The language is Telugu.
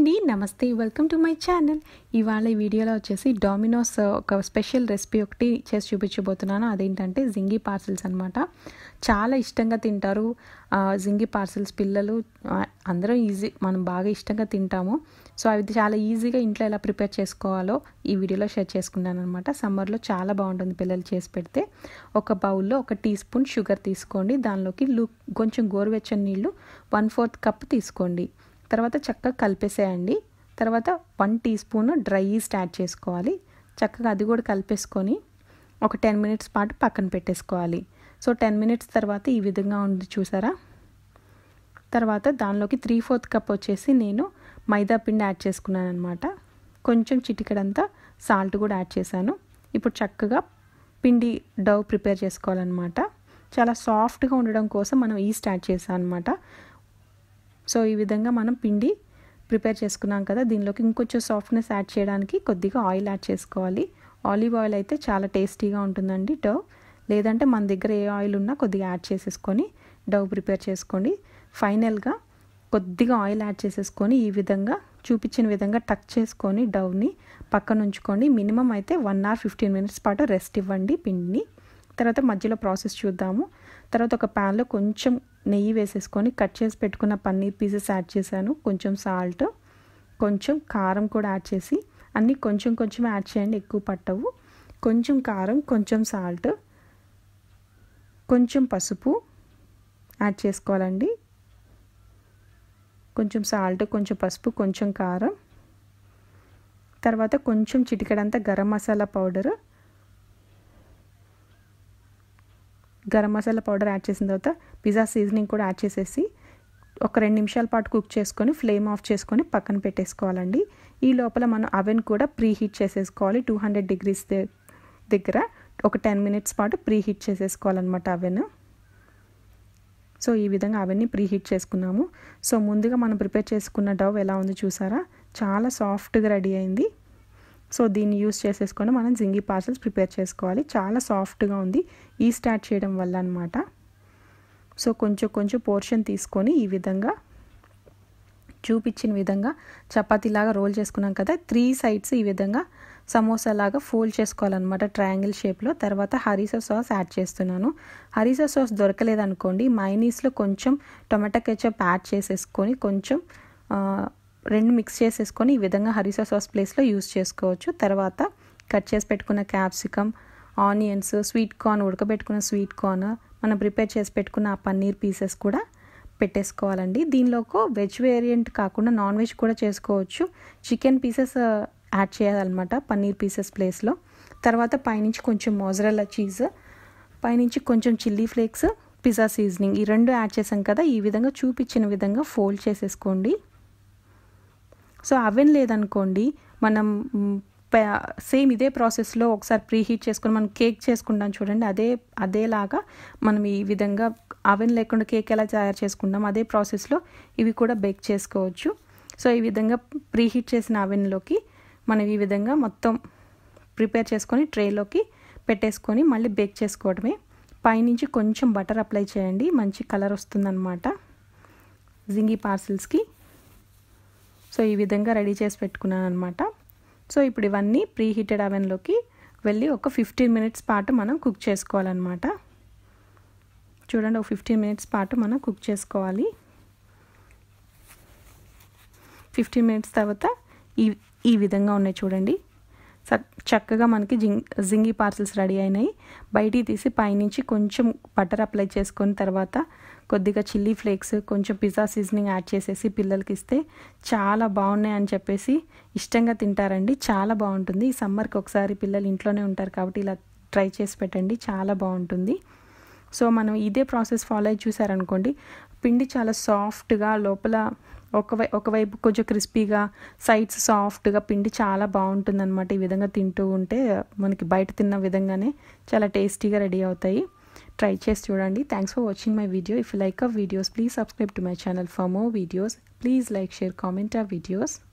అండి నమస్తే వెల్కమ్ టు మై ఛానల్ ఇవాళ ఈ వీడియోలో వచ్చేసి డామినోస్ ఒక స్పెషల్ రెసిపీ ఒకటి చేసి చూపించబోతున్నాను అదేంటంటే జింగి పార్సిల్స్ అనమాట చాలా ఇష్టంగా తింటారు ఆ, జింగి పార్సిల్స్ పిల్లలు ఆ, అందరం ఈజీ మనం బాగా ఇష్టంగా తింటాము సో అవి చాలా ఈజీగా ఇంట్లో ఎలా ప్రిపేర్ చేసుకోవాలో ఈ వీడియోలో షేర్ చేసుకున్నాను అనమాట సమ్మర్లో చాలా బాగుంటుంది పిల్లలు చేసి పెడితే ఒక బౌల్లో ఒక టీ స్పూన్ షుగర్ తీసుకోండి దానిలోకి లు కొంచెం గోరువెచ్చని నీళ్ళు వన్ ఫోర్త్ కప్ తీసుకోండి తర్వాత చక్కగా కలిపేసేయండి తర్వాత one teaspoon dry yeast add చేసుకోవాలి చక్కగా అది కూడా కలిపేసుకొని ఒక టెన్ మినిట్స్ పాటు పక్కన పెట్టేసుకోవాలి సో టెన్ మినిట్స్ తర్వాత ఈ విధంగా ఉంది చూసారా తర్వాత దానిలోకి త్రీ ఫోర్త్ కప్ వచ్చేసి నేను మైదా పిండి యాడ్ చేసుకున్నాను అనమాట కొంచెం చిటికడంతా సాల్ట్ కూడా యాడ్ చేశాను ఇప్పుడు చక్కగా పిండి డవ్ ప్రిపేర్ చేసుకోవాలన్నమాట చాలా సాఫ్ట్గా ఉండడం కోసం మనం ఈస్ట్ యాడ్ చేసాం అనమాట సో ఈ విధంగా మనం పిండి ప్రిపేర్ చేసుకున్నాం కదా దీనిలోకి ఇంకొంచెం సాఫ్ట్నెస్ యాడ్ చేయడానికి కొద్దిగా ఆయిల్ యాడ్ చేసుకోవాలి ఆలివ్ ఆయిల్ అయితే చాలా టేస్టీగా ఉంటుందండి డవ్ లేదంటే మన దగ్గర ఏ ఆయిల్ ఉన్నా కొద్దిగా యాడ్ చేసేసుకొని డవ్ ప్రిపేర్ చేసుకోండి ఫైనల్గా కొద్దిగా ఆయిల్ యాడ్ చేసేసుకొని ఈ విధంగా చూపించిన విధంగా టక్ చేసుకొని డవ్ని పక్కన ఉంచుకోండి మినిమం అయితే వన్ అవర్ ఫిఫ్టీన్ మినిట్స్ పాటు రెస్ట్ ఇవ్వండి పిండిని తర్వాత మధ్యలో ప్రాసెస్ చూద్దాము తర్వాత ఒక ప్యాన్లో కొంచెం నెయ్యి వేసేసుకొని కట్ చేసి పెట్టుకున్న పన్నీర్ పీసెస్ యాడ్ చేశాను కొంచెం సాల్ట్ కొంచెం కారం కూడా యాడ్ చేసి అన్నీ కొంచెం కొంచెం యాడ్ చేయండి ఎక్కువ పట్టవు కొంచెం కారం కొంచెం సాల్ట్ కొంచెం పసుపు యాడ్ చేసుకోవాలండి కొంచెం సాల్ట్ కొంచెం పసుపు కొంచెం కారం తర్వాత కొంచెం చిటికెడంతా garam masala powder garam masala powder add చేసిన తర్వాత పిజ్జా సీజనింగ్ కూడా యాడ్ చేసేసి ఒక రెండు నిమిషాల పాటు కుక్ చేసుకొని ఫ్లేమ్ ఆఫ్ చేసుకొని పక్కన పెట్టేసుకోవాలండి ఈ లోపల మనం అవెన్ కూడా ప్రీ హీట్ చేసేసుకోవాలి టూ హండ్రెడ్ డిగ్రీస్ దగ్గర ఒక టెన్ మినిట్స్ పాటు ప్రీ హీట్ చేసేసుకోవాలన్నమాట అవెన్ సో ఈ విధంగా అవన్నీ ప్రీ హీట్ చేసుకున్నాము సో ముందుగా మనం ప్రిపేర్ చేసుకున్న డవ్ ఎలా ఉంది చూసారా చాలా సాఫ్ట్గా రెడీ అయింది సో దీన్ని యూస్ చేసేసుకొని మనం జింగి పార్సల్స్ ప్రిపేర్ చేసుకోవాలి చాలా సాఫ్ట్గా ఉంది ఈ స్టార్ట్ చేయడం వల్ల అనమాట సో కొంచెం కొంచెం పోర్షన్ తీసుకొని ఈ విధంగా చూపించిన విధంగా చపాతీలాగా రోల్ చేసుకున్నాం కదా త్రీ సైడ్స్ ఈ విధంగా సమోసా లాగా ఫోల్డ్ చేసుకోవాలన్నమాట ట్రయాంగిల్ షేప్లో తర్వాత హరీసా సాస్ యాడ్ చేస్తున్నాను హరీసా సాస్ దొరకలేదనుకోండి మైనీస్లో కొంచెం టొమాటో కెచప్ యాడ్ చేసేసుకొని కొంచెం రెండు మిక్స్ చేసేసుకొని ఈ విధంగా హరీసా సాస్ ప్లేస్లో యూస్ చేసుకోవచ్చు తర్వాత కట్ చేసి పెట్టుకున్న క్యాప్సికమ్ ఆనియన్స్ స్వీట్ కార్న్ ఉడకబెట్టుకున్న స్వీట్ కార్న్ మనం ప్రిపేర్ చేసి పెట్టుకున్న ఆ పన్నీర్ పీసెస్ కూడా పెట్టేసుకోవాలండి దీనిలోకి వెజ్ వేరియంట్ కాకుండా నాన్ వెజ్ కూడా చేసుకోవచ్చు చికెన్ పీసెస్ యాడ్ చేయాలన్నమాట పన్నీర్ పీసెస్ ప్లేస్లో తర్వాత పైనుంచి కొంచెం మోజరల్లా చీజ్ పైనుంచి కొంచెం చిల్లీ ఫ్లేక్స్ పిజ్జా సీజనింగ్ ఈ రెండు యాడ్ చేసాం కదా ఈ విధంగా చూపించిన విధంగా ఫోల్డ్ చేసేసుకోండి సో అవెన్ లేదనుకోండి మనం సేమ్ ఇదే ప్రాసెస్లో ఒకసారి ప్రీ హీట్ చేసుకొని మనం కేక్ చేసుకుంటాం చూడండి అదే అదేలాగా మనం ఈ విధంగా అవెన్ లేకుండా కేక్ ఎలా తయారు చేసుకుంటాం అదే ప్రాసెస్లో ఇవి కూడా బేక్ చేసుకోవచ్చు సో ఈ విధంగా ప్రీ హీట్ చేసిన అవెన్లోకి మనం ఈ విధంగా మొత్తం ప్రిపేర్ చేసుకొని ట్రేలోకి పెట్టేసుకొని మళ్ళీ బేక్ చేసుకోవడమే పైనుంచి కొంచెం బటర్ అప్లై చేయండి మంచి కలర్ వస్తుందన్నమాట జింగి పార్సిల్స్కి సో ఈ విధంగా రెడీ చేసి పెట్టుకున్నాను అనమాట సో ఇప్పుడు ఇవన్నీ ప్రీ హీటెడ్ అవెన్లోకి వెళ్ళి ఒక ఫిఫ్టీన్ మినిట్స్ పాటు మనం కుక్ చేసుకోవాలన్నమాట చూడండి ఒక ఫిఫ్టీన్ మినిట్స్ పాటు మనం కుక్ చేసుకోవాలి ఫిఫ్టీన్ మినిట్స్ తర్వాత ఈ ఈ విధంగా ఉన్నాయి చూడండి చక్కగా మనకి జింగ్ జింగి పార్సల్స్ రెడీ అయినాయి బయటికి తీసి పైనుంచి కొంచెం బటర్ అప్లై చేసుకొని తర్వాత కొద్దిగా చిల్లీ ఫ్లేక్స్ కొంచెం పిజ్జా సీజనింగ్ యాడ్ చేసేసి పిల్లలకి ఇస్తే చాలా బాగున్నాయి అని చెప్పేసి ఇష్టంగా తింటారండి చాలా బాగుంటుంది ఈ సమ్మర్కి ఒకసారి పిల్లలు ఇంట్లోనే ఉంటారు కాబట్టి ఇలా ట్రై చేసి పెట్టండి చాలా బాగుంటుంది సో మనం ఇదే ప్రాసెస్ ఫాలో అయ్యి చూసారనుకోండి పిండి చాలా సాఫ్ట్గా లోపల ఒకవై ఒకవైపు కొంచెం క్రిస్పీగా సైడ్స్ సాఫ్ట్గా పిండి చాలా బాగుంటుంది అనమాట ఈ విధంగా తింటూ ఉంటే మనకి బయట తిన్న విధంగానే చాలా టేస్టీగా రెడీ అవుతాయి ట్రై చేసి చూడండి thanks for watching my video if like uh videos please subscribe to my channel for more videos please like share comment ఆ వీడియోస్